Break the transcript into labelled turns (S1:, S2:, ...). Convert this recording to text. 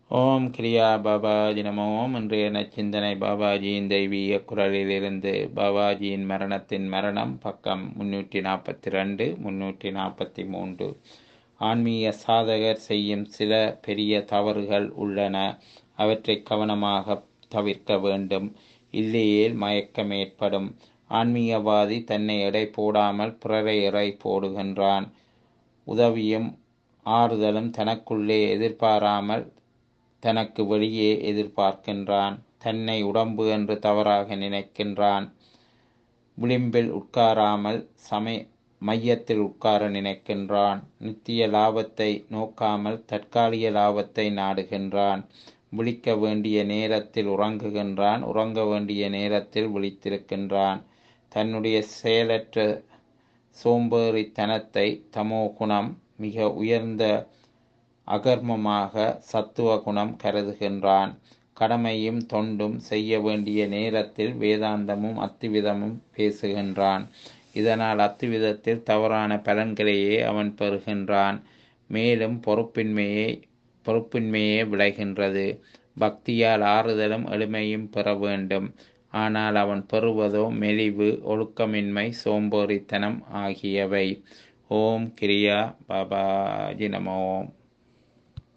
S1: ஓம் கிரியா பாபாஜி நம ஓம் இன்றைய நச்சிந்தனை பாபாஜியின் தெய்வீக குரலிலிருந்து பாபாஜியின் மரணத்தின் மரணம் பக்கம் முன்னூற்றி நாற்பத்தி ரெண்டு முன்னூற்றி நாற்பத்தி மூன்று ஆன்மீக சாதகர் செய்யும் சில பெரிய தவறுகள் உள்ளன அவற்றை கவனமாக தவிர்க்க வேண்டும் இல்லையேல் மயக்கம் ஏற்படும் ஆன்மீகவாதி தன்னை எடை போடாமல் பிறரை எடை போடுகின்றான் உதவியும் ஆறுதலும் தனக்குள்ளே எதிர்பாராமல் தனக்கு வெளியே எதிர்பார்க்கின்றான் தன்னை உடம்பு என்று தவறாக நினைக்கின்றான் விளிம்பில் உட்காராமல் சமய மையத்தில் உட்கார நினைக்கின்றான் நித்திய லாபத்தை நோக்காமல் தற்காலிக லாபத்தை நாடுகின்றான் விழிக்க வேண்டிய நேரத்தில் உறங்குகின்றான் உறங்க வேண்டிய நேரத்தில் விழித்திருக்கின்றான் தன்னுடைய செயலற்ற சோம்பேறித்தனத்தை தமோ குணம் மிக உயர்ந்த அகர்மமாக சத்துவ குணம் கருதுகின்றான் கடமையும் தொண்டும் செய்ய வேண்டிய நேரத்தில் வேதாந்தமும் அத்துவிதமும் பேசுகின்றான் இதனால் அத்துவிதத்தில் தவறான பலன்களையே அவன் பெறுகின்றான் மேலும் பொறுப்பின்மையை பொறுப்பின்மையே விளைகின்றது பக்தியால் ஆறுதலும் எளிமையும் பெற வேண்டும் ஆனால் அவன் பெறுவதோ மெலிவு ஒழுக்கமின்மை சோம்பேறித்தனம் ஆகியவை ஓம் கிரியா பாபாஜி நம ஓம்